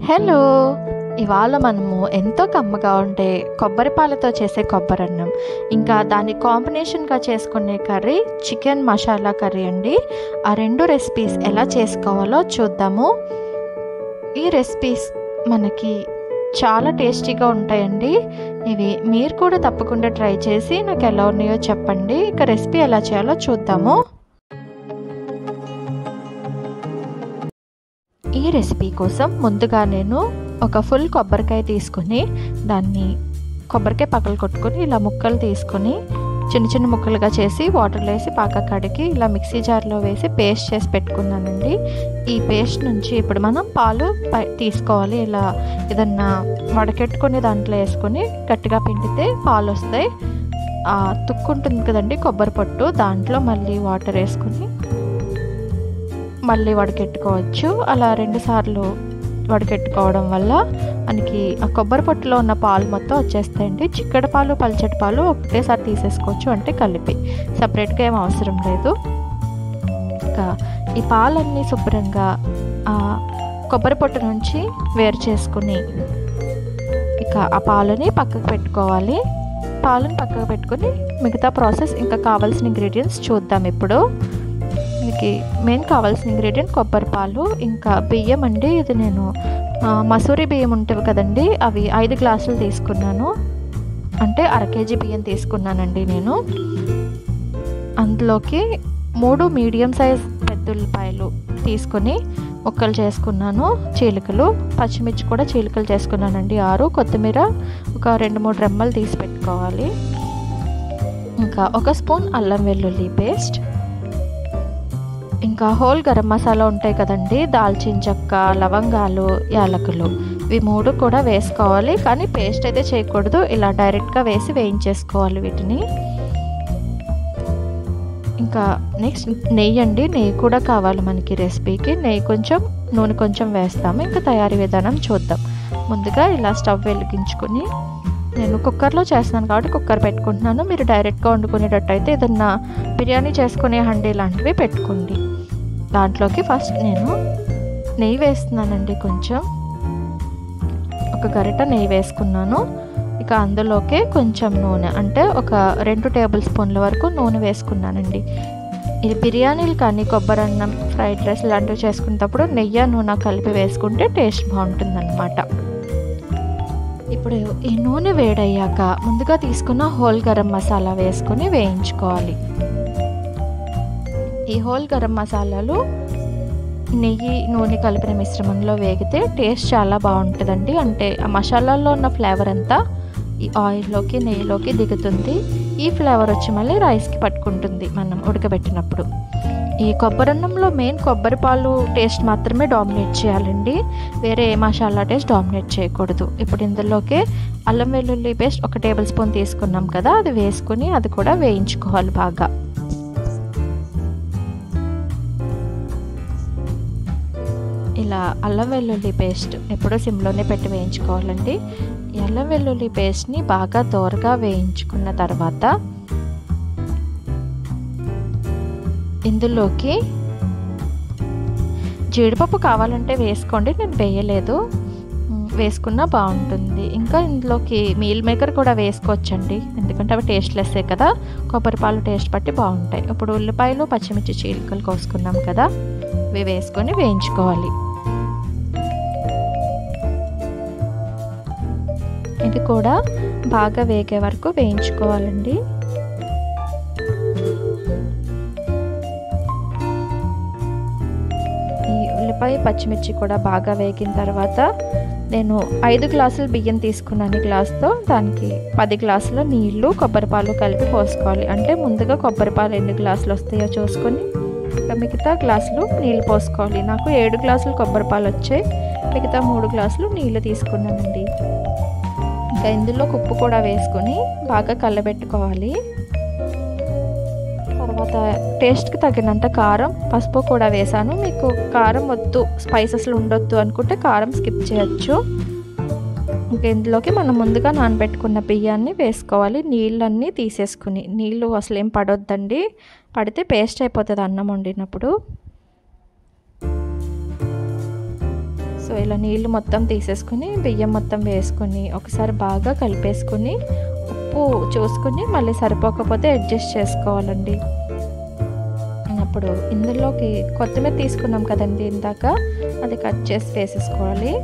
hello ఇవాళ మనము ఎంతో కమ్మగా ఉండే కొబ్బరి పాలతో చేసే కొబ్బరన్నం ఇంకా దాని కాంబినేషన్గా చేసుకునే కర్రీ చికెన్ మసాలా కర్రీ అండి ఆ రెండు రెసిపీస్ ఎలా చేసుకోవాలో చూద్దాము ఈ రెసిపీస్ మనకి చాలా టేస్టీగా ఉంటాయండి ఇవి మీరు కూడా తప్పకుండా ట్రై చేసి నాకు ఎలా ఉన్నాయో చెప్పండి ఇక రెసిపీ ఎలా చేయాలో చూద్దాము ఈ రెసిపీ కోసం ముందుగా నేను ఒక ఫుల్ కొబ్బరికాయ తీసుకుని దాన్ని కొబ్బరికాయ పక్కలు కొట్టుకొని ఇలా ముక్కలు తీసుకొని చిన్న చిన్న ముక్కలుగా చేసి వాటర్లో వేసి పాక కడిగి ఇలా మిక్సీ జార్లో వేసి పేస్ట్ చేసి పెట్టుకున్నానండి ఈ పేస్ట్ నుంచి ఇప్పుడు మనం పాలు తీసుకోవాలి ఇలా ఏదన్నా వడకెట్టుకొని దాంట్లో వేసుకొని గట్టిగా పిండితే పాలు వస్తాయి తుక్కు ఉంటుంది కదండి కొబ్బరి పొట్టు దాంట్లో మళ్ళీ వాటర్ వేసుకొని మళ్ళీ వడకెట్టుకోవచ్చు అలా రెండు సార్లు వడకెట్టుకోవడం వల్ల మనకి ఆ కొబ్బరి పొట్టులో ఉన్న పాలు మొత్తం వచ్చేస్తాయండి చిక్కడి పాలు పల్చటి పాలు ఒకటేసారి తీసేసుకోవచ్చు అంటే కలిపి సపరేట్గా ఏం అవసరం లేదు ఇంకా ఈ పాలన్నీ శుభ్రంగా ఆ కొబ్బరి పొట్టు నుంచి వేరు చేసుకుని ఇక ఆ పాలని పక్కకు పెట్టుకోవాలి పాలను పక్కకు పెట్టుకుని మిగతా ప్రాసెస్ ఇంకా కావాల్సిన ఇంగ్రీడియంట్స్ చూద్దాం ఇప్పుడు దీనికి మెయిన్ కావాల్సిన ఇంగ్రీడియంట్ కొబ్బరి పాలు ఇంకా బియ్యం అండి ఇది నేను మసూరి బియ్యం ఉంటాయి కదండి అవి ఐదు గ్లాసులు తీసుకున్నాను అంటే అర కేజీ బియ్యం తీసుకున్నానండి నేను అందులోకి మూడు మీడియం సైజ్ పెద్ద ఉల్లిపాయలు తీసుకొని ముక్కలు చేసుకున్నాను చీలికలు పచ్చిమిర్చి కూడా చీలికలు చేసుకున్నానండి ఆరు కొత్తిమీర ఒక రెండు మూడు రెమ్మలు తీసి పెట్టుకోవాలి ఇంకా ఒక స్పూన్ అల్లం వెల్లుల్లి పేస్ట్ ఇంకా హోల్ గరం మసాలా ఉంటాయి కదండి దాల్చిన చెక్క లవంగాలు యాలకులు ఇవి మూడు కూడా వేసుకోవాలి కానీ పేస్ట్ అయితే చేయకూడదు ఇలా డైరెక్ట్గా వేసి వేయించేసుకోవాలి వీటిని ఇంకా నెక్స్ట్ నెయ్యి అండి నెయ్యి కూడా కావాలి మనకి రెసిపీకి నెయ్యి కొంచెం నూనె కొంచెం వేస్తాము ఇంకా తయారీ విధానం చూద్దాం ముందుగా ఇలా స్టవ్ వెలిగించుకొని నేను కుక్కర్లో చేస్తున్నాను కాబట్టి కుక్కర్ పెట్టుకుంటున్నాను మీరు డైరెక్ట్గా వండుకునేటట్టు అయితే ఏదన్నా బిర్యానీ చేసుకునే హండీ లాంటివి పెట్టుకోండి దాంట్లోకి ఫస్ట్ నేను నెయ్యి వేస్తున్నానండి కొంచెం ఒక గరిట నెయ్యి వేసుకున్నాను ఇక అందులోకే కొంచెం నూనె అంటే ఒక రెండు టేబుల్ స్పూన్ల వరకు నూనె వేసుకున్నానండి ఇది బిర్యానీలు కానీ కొబ్బరి అన్నం ఫ్రైడ్ రైస్ ఇలాంటివి చేసుకునేటప్పుడు నెయ్యి నూనె కలిపి వేసుకుంటే టేస్ట్ బాగుంటుంది అనమాట ఇప్పుడు ఈ నూనె వేడయ్యాక ముందుగా తీసుకున్న హోల్ గరం మసాలా వేసుకొని వేయించుకోవాలి ఈ హోల్ గరం మసాలాలు నెయ్యి నూనె కలిపిన మిశ్రమంలో వేగితే టేస్ట్ చాలా బాగుంటుందండి అంటే ఆ మసాలాల్లో ఉన్న ఫ్లేవర్ అంతా ఈ ఆయిల్లోకి నెయ్యిలోకి దిగుతుంది ఈ ఫ్లేవర్ వచ్చి మళ్ళీ రైస్కి పట్టుకుంటుంది మనం ఉడకబెట్టినప్పుడు ఈ కొబ్బరన్నంలో మెయిన్ కొబ్బరి పాలు టేస్ట్ మాత్రమే డామినేట్ చేయాలండి వేరే ఏ మసాలా టేస్ట్ డామినేట్ చేయకూడదు ఇప్పుడు ఇందులోకి అల్లం వెల్లుల్లి పేస్ట్ ఒక టేబుల్ స్పూన్ తీసుకున్నాం కదా అది వేసుకుని అది కూడా వేయించుకోవాలి బాగా ఇలా అల్లం వెల్లుల్లి పేస్ట్ ఎప్పుడూ సిమ్లోనే పెట్టి వేయించుకోవాలండి ఈ అల్లం వెల్లుల్లి పేస్ట్ని బాగా దోరగా వేయించుకున్న తర్వాత ఇందులోకి జీడిపప్పు కావాలంటే వేసుకోండి నేను వేయలేదు వేసుకున్నా బాగుంటుంది ఇంకా ఇందులోకి మీల్ మేకర్ కూడా వేసుకోవచ్చండి ఎందుకంటే అవి టేస్ట్లెస్సే కదా కొబ్బరి పాలు టేస్ట్ బట్టి బాగుంటాయి ఇప్పుడు ఉల్లిపాయలు పచ్చిమిర్చి చీలికలు కోసుకున్నాం కదా ఇవి వేసుకొని వేయించుకోవాలి ఇది కూడా బాగా వేగే వరకు వేయించుకోవాలండి ఈ ఉల్లిపాయ పచ్చిమిర్చి కూడా బాగా వేగిన తర్వాత నేను ఐదు గ్లాసులు బియ్యం తీసుకున్నాను గ్లాస్తో దానికి పది గ్లాసుల నీళ్లు కొబ్బరి పాలు కలిపి పోసుకోవాలి అంటే ముందుగా కొబ్బరి పాలు ఎన్ని గ్లాసులు వస్తాయో చూసుకొని మిగతా గ్లాసులు నీళ్ళు పోసుకోవాలి నాకు ఏడు గ్లాసులు కొబ్బరి పాలు వచ్చాయి మిగతా మూడు గ్లాసులు నీళ్ళు తీసుకున్నానండి ఇంకా ఇందులో ఉప్పు కూడా వేసుకొని బాగా కళ్ళబెట్టుకోవాలి తర్వాత టేస్ట్కి తగినంత కారం పసుపు కూడా వేసాను మీకు కారం వద్దు స్పైసెస్లు ఉండొద్దు అనుకుంటే కారం స్కిప్ చేయొచ్చు ఇంకా ఇందులోకి మనం ముందుగా నానబెట్టుకున్న బియ్యాన్ని వేసుకోవాలి నీళ్ళన్నీ తీసేసుకుని నీళ్ళు అసలు ఏం పడొద్దండి పడితే పేస్ట్ అయిపోతుంది అన్నం వండినప్పుడు సో సో ఇలా నీళ్ళు మొత్తం తీసేసుకుని బియ్యం మొత్తం వేసుకొని ఒకసారి బాగా కలిపేసుకుని ఉప్పు చూసుకుని మళ్ళీ సరిపోకపోతే అడ్జస్ట్ చేసుకోవాలండి అప్పుడు ఇందులోకి కొత్తిమీర తీసుకున్నాం కదండి ఇందాక అది కట్ చేసి వేసేసుకోవాలి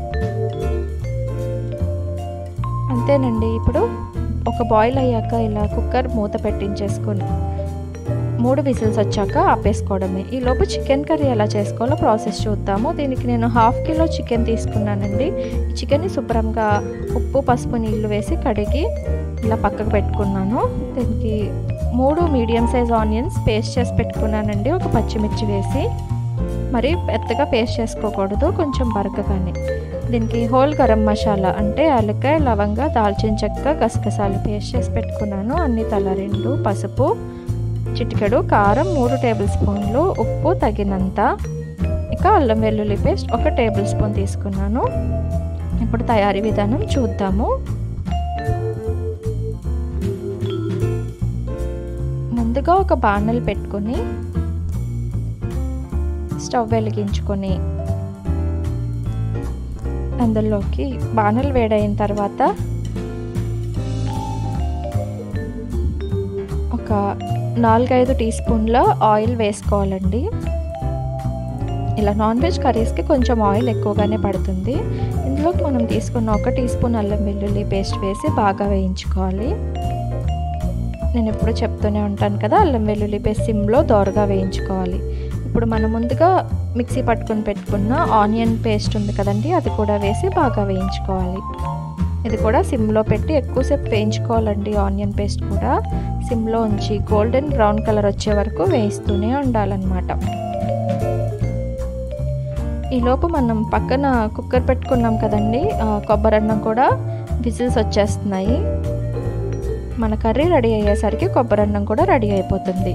అంతేనండి ఇప్పుడు ఒక బాయిల్ అయ్యాక ఇలా కుక్కర్ మూత పెట్టించేసుకొని మూడు విజిల్స్ వచ్చాక ఆపేసుకోవడమే ఈలోపు చికెన్ కర్రీ ఎలా చేసుకోవాలో ప్రాసెస్ చూద్దాము దీనికి నేను హాఫ్ కిలో చికెన్ తీసుకున్నానండి ఈ చికెన్ని శుభ్రంగా ఉప్పు పసుపు నీళ్ళు వేసి కడిగి ఇలా పక్కకు పెట్టుకున్నాను దీనికి మూడు మీడియం సైజ్ ఆనియన్స్ పేస్ట్ చేసి పెట్టుకున్నానండి ఒక పచ్చిమిర్చి వేసి మరి పెద్దగా పేస్ట్ చేసుకోకూడదు కొంచెం బరకగానే దీనికి హోల్ గరం మసాలా అంటే యాలక్కాయ లవంగా దాల్చిన చెక్క గసగసాలు పేస్ట్ చేసి పెట్టుకున్నాను అన్ని తల రెండు పసుపు చిటికెడు కారం మూడు టేబుల్ స్పూన్లు ఉప్పు తగినంత ఇక అల్లం వెల్లుల్లి పేస్ట్ ఒక టేబుల్ స్పూన్ తీసుకున్నాను ఇప్పుడు తయారీ విధానం చూద్దాము ముందుగా ఒక బాణలు పెట్టుకొని స్టవ్ వెలిగించుకొని అందులోకి బాణలు వేడైన తర్వాత ఒక నాలుగైదు టీ స్పూన్ల ఆయిల్ వేసుకోవాలండి ఇలా నాన్ వెజ్ కర్రీస్కి కొంచెం ఆయిల్ ఎక్కువగానే పడుతుంది ఇందులోకి మనం తీసుకున్న ఒక టీ స్పూన్ అల్లం వెల్లుల్లి పేస్ట్ వేసి బాగా వేయించుకోవాలి నేను ఎప్పుడు చెప్తూనే ఉంటాను కదా అల్లం వెల్లుల్లి పేస్ట్ సిమ్లో దోరగా వేయించుకోవాలి ఇప్పుడు మనం ముందుగా మిక్సీ పట్టుకొని పెట్టుకున్న ఆనియన్ పేస్ట్ ఉంది కదండి అది కూడా వేసి బాగా వేయించుకోవాలి ఇది కూడా సిమ్లో పెట్టి ఎక్కువసేపు వేయించుకోవాలండి ఆనియన్ పేస్ట్ కూడా సిమ్లో ఉంచి గోల్డెన్ బ్రౌన్ కలర్ వచ్చే వరకు వేయిస్తూనే ఉండాలన్నమాట ఈలోపు మనం పక్కన కుక్కర్ పెట్టుకున్నాం కదండి కొబ్బరి అన్నం కూడా విజిల్స్ వచ్చేస్తున్నాయి మన కర్రీ రెడీ అయ్యేసరికి కొబ్బరి అన్నం కూడా రెడీ అయిపోతుంది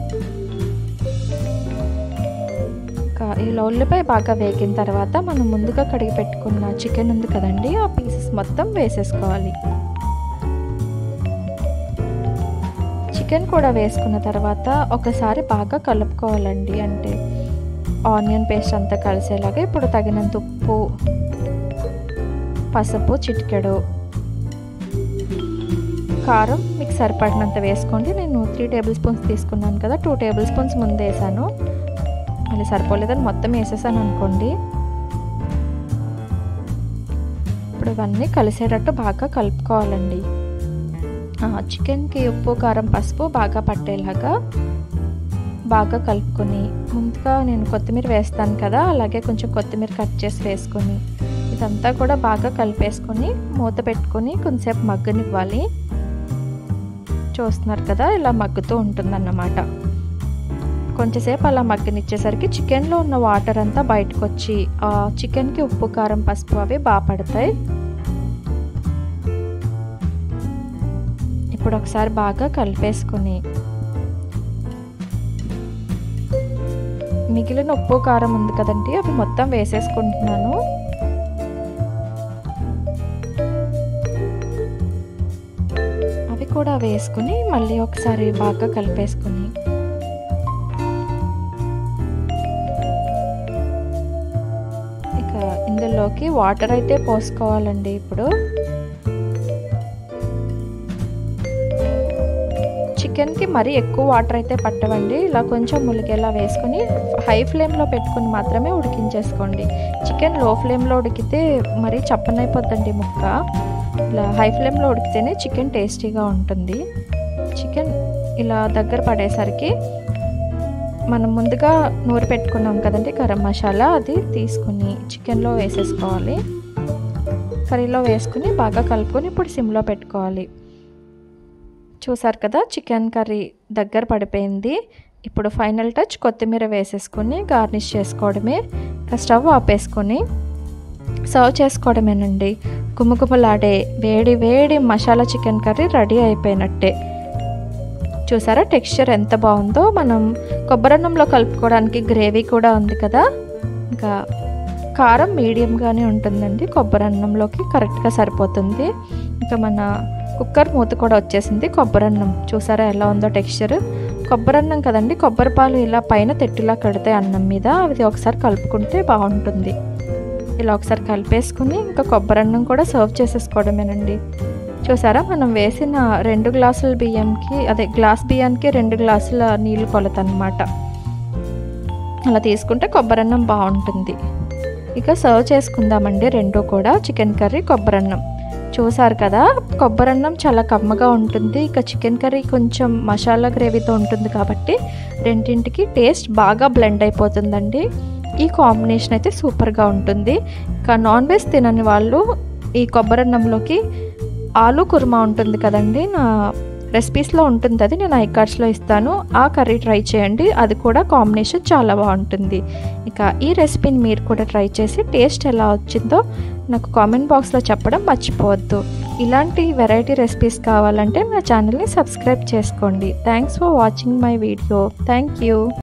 ఇలా ఉల్లిపాయ బాగా వేగిన తర్వాత మనం ముందుగా కడిగి పెట్టుకున్న చికెన్ ఉంది కదండి ఆ పీసెస్ మొత్తం వేసేసుకోవాలి చికెన్ కూడా వేసుకున్న తర్వాత ఒకసారి బాగా కలుపుకోవాలండి అంటే ఆనియన్ పేస్ట్ అంతా కలిసేలాగా ఇప్పుడు తగినంత ఉప్పు పసుపు చిటికెడు కారం మీకు సరిపడినంత వేసుకోండి నేను త్రీ టేబుల్ స్పూన్స్ తీసుకున్నాను కదా టూ టేబుల్ స్పూన్స్ ముందు వేసాను మళ్ళీ సరిపోలేదని మొత్తం వేసేసాను అనుకోండి ఇప్పుడు ఇవన్నీ కలిసేటట్టు బాగా కలుపుకోవాలండి చికెన్కి ఉప్పు కారం పసుపు బాగా పట్టేలాగా బాగా కలుపుకొని ముందుగా నేను కొత్తిమీర వేస్తాను కదా అలాగే కొంచెం కొత్తిమీర కట్ చేసి వేసుకొని ఇదంతా కూడా బాగా కలిపేసుకొని మూత పెట్టుకొని కొంచెంసేపు మగ్గనివ్వాలి చూస్తున్నారు కదా ఇలా మగ్గుతూ ఉంటుందన్నమాట కొంచెంసేపు అలా మగ్గనిచ్చేసరికి చికెన్లో ఉన్న వాటర్ అంతా బయటకు వచ్చి ఆ చికెన్కి ఉప్పు కారం పసుపు అవి బాగా పడతాయి ఇప్పుడు ఒకసారి బాగా కలిపేసుకుని మిగిలిన ఉప్పు కారం ఉంది కదండి అవి మొత్తం వేసేసుకుంటున్నాను అవి కూడా వేసుకుని మళ్ళీ ఒకసారి బాగా కలిపేసుకుని ఇక ఇందులోకి వాటర్ అయితే పోసుకోవాలండి ఇప్పుడు చికెన్కి మరీ ఎక్కువ వాటర్ అయితే పట్టవండి ఇలా కొంచెం ములిగేలా వేసుకొని హై ఫ్లేమ్లో పెట్టుకుని మాత్రమే ఉడికించేసుకోండి చికెన్ లో ఫ్లేమ్లో ఉడికితే మరీ చప్పనైపోద్దండి ముక్క ఇలా హై ఫ్లేమ్లో ఉడికితేనే చికెన్ టేస్టీగా ఉంటుంది చికెన్ ఇలా దగ్గర పడేసరికి మనం ముందుగా నూరి పెట్టుకున్నాం కదండి గరం మసాలా అది తీసుకుని చికెన్లో వేసేసుకోవాలి కర్రీలో వేసుకుని బాగా కలుపుకొని ఇప్పుడు సిమ్లో పెట్టుకోవాలి చూసారు కదా చికెన్ కర్రీ దగ్గర పడిపోయింది ఇప్పుడు ఫైనల్ టచ్ కొత్తిమీర వేసేసుకొని గార్నిష్ చేసుకోవడమే స్టవ్ ఆపేసుకొని సర్వ్ చేసుకోవడమేనండి గుమగుమలాడే వేడి వేడి మసాలా చికెన్ కర్రీ రెడీ అయిపోయినట్టే చూసారా టెక్స్చర్ ఎంత బాగుందో మనం కొబ్బరన్నంలో కలుపుకోవడానికి గ్రేవీ కూడా ఉంది కదా ఇంకా కారం మీడియంగానే ఉంటుందండి కొబ్బరన్నంలోకి కరెక్ట్గా సరిపోతుంది ఇంకా మన కుక్కర్ మూత కూడా వచ్చేసింది కొబ్బరన్నం చూసారా ఎలా ఉందో టెక్స్చర్ కొబ్బరన్నం కదండి కొబ్బరి పాలు ఇలా పైన తెట్టిలా కడితే అన్నం మీద అది ఒకసారి కలుపుకుంటే బాగుంటుంది ఇలా ఒకసారి కలిపేసుకుని ఇంకా కొబ్బరి అన్నం కూడా సర్వ్ చేసేసుకోవడమేనండి చూసారా మనం వేసిన రెండు గ్లాసుల బియ్యంకి అదే గ్లాస్ బియ్యానికి రెండు గ్లాసుల నీళ్ళు కొలత అనమాట అలా తీసుకుంటే కొబ్బరి అన్నం బాగుంటుంది ఇక సర్వ్ చేసుకుందామండి రెండు కూడా చికెన్ కర్రీ కొబ్బరి అన్నం చూసారు కదా కొబ్బరి అన్నం చాలా కమ్మగా ఉంటుంది ఇక చికెన్ కర్రీ కొంచెం మసాలా గ్రేవీతో ఉంటుంది కాబట్టి రెండింటికి టేస్ట్ బాగా బ్లెండ్ అయిపోతుందండి ఈ కాంబినేషన్ అయితే సూపర్గా ఉంటుంది ఇక నాన్ వెజ్ తినని వాళ్ళు ఈ కొబ్బరి అన్నంలోకి ఆలు కుర్మా ఉంటుంది కదండి నా రెసిపీస్లో ఉంటుంది అది నేను ఐకార్డ్స్లో ఇస్తాను ఆ కర్రీ ట్రై చేయండి అది కూడా కాంబినేషన్ చాలా బాగుంటుంది ఇక ఈ రెసిపీని మీరు కూడా ట్రై చేసి టేస్ట్ ఎలా వచ్చిందో నాకు కామెంట్ బాక్స్లో చెప్పడం మర్చిపోవద్దు ఇలాంటి వెరైటీ రెసిపీస్ కావాలంటే నా ఛానల్ని సబ్స్క్రైబ్ చేసుకోండి thanks for watching my video thank you